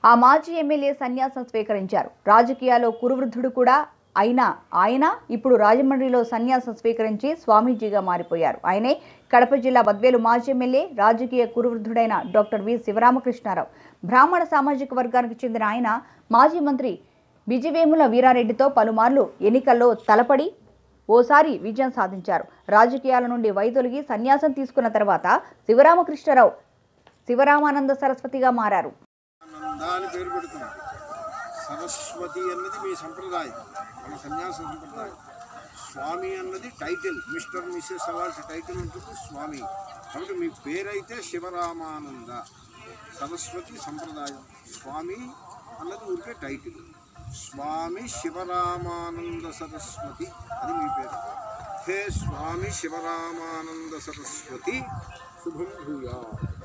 ఆ మాజీ ఎమ్మెల్యే సన్యాసం స్వీకరించారు రాజకీయాల్లో కురువృద్ధుడు కూడా అయినా ఆయన ఇప్పుడు రాజమండ్రిలో సన్యాసం స్వీకరించి స్వామీజీగా మారిపోయారు ఆయనే కడప జిల్లా బద్వేలు మాజీ ఎమ్మెల్యే రాజకీయ కురువృద్ధుడైన డాక్టర్ వి శివరామకృష్ణారావు బ్రాహ్మణ సామాజిక వర్గానికి చెందిన ఆయన మాజీ మంత్రి బిజివేముల వీరారెడ్డితో పలుమార్లు ఎన్నికల్లో తలపడి ఓసారి విజయం సాధించారు రాజకీయాల నుండి వైదొలిగి సన్యాసం తీసుకున్న తర్వాత శివరామకృష్ణరావు శివరామానంద సరస్వతిగా మారారు ఆనంద అని పేరు పెడుతున్నారు సరస్వతి అన్నది మీ సంప్రదాయం మన సన్యాస సంప్రదాయం స్వామి అన్నది టైటిల్ మిస్టర్ మిస్సెస్ అలాంటి టైటిల్ ఉంటుంది స్వామి కాబట్టి మీ పేరైతే శివరామానంద సరస్వతి సంప్రదాయం స్వామి అన్నది ఊరికే టైటిల్ స్వామి శివరామానంద సరస్వతి అది మీ పేరు హే స్వామి శివరామానంద సరస్వతి శుభం భూయా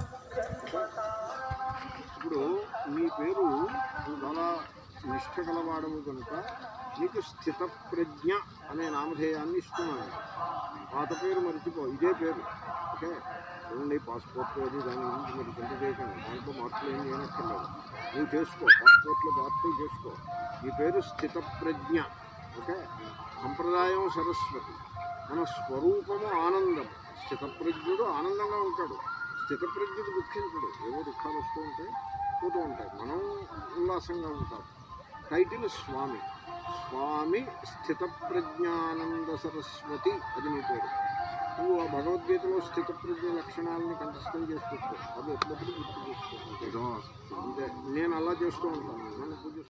ఇప్పుడు మీ పేరు నువ్వు చాలా నిష్ఠ గలవాడము కనుక నీకు స్థితప్రజ్ఞ అనే నామధేయాన్ని ఇస్తున్నాను పాత పేరు మర్చిపో ఇదే పేరు ఓకే చూడండి పాస్పోర్ట్ అది దాని గురించి మరి చింత చేయకండి దాంట్లో మార్పులు ఏం చేయనక్కర్లేదు నువ్వు చేసుకో పాస్పోర్ట్లో మార్పులు చేసుకో ఈ పేరు స్థితప్రజ్ఞ ఓకే సంప్రదాయం సరస్వతి మన స్వరూపము ఆనందం స్థితప్రజ్ఞుడు ఆనందంగా ఉంటాడు స్థితప్రజ్ఞుడు దుఃఖించడు ఏవో దుఃఖాలు వస్తూ ఉంటాయి పోతూ ఉంటాయి మనం ఉల్లాసంగా ఉంటాం టైటిల్ స్వామి స్వామి స్థితప్రజ్ఞానంద సరస్వతి అది నీ పేరు నువ్వు ఆ భగవద్గీతలో స్థితప్రజ్ఞ లక్షణాలని కంఠస్థం చేసుకుంటావు అది ఎప్పుడప్పుడు గుర్తు చేసుకో అంతే నేను అలా చేస్తూ ఉంటాను నన్ను పూజిస్తూ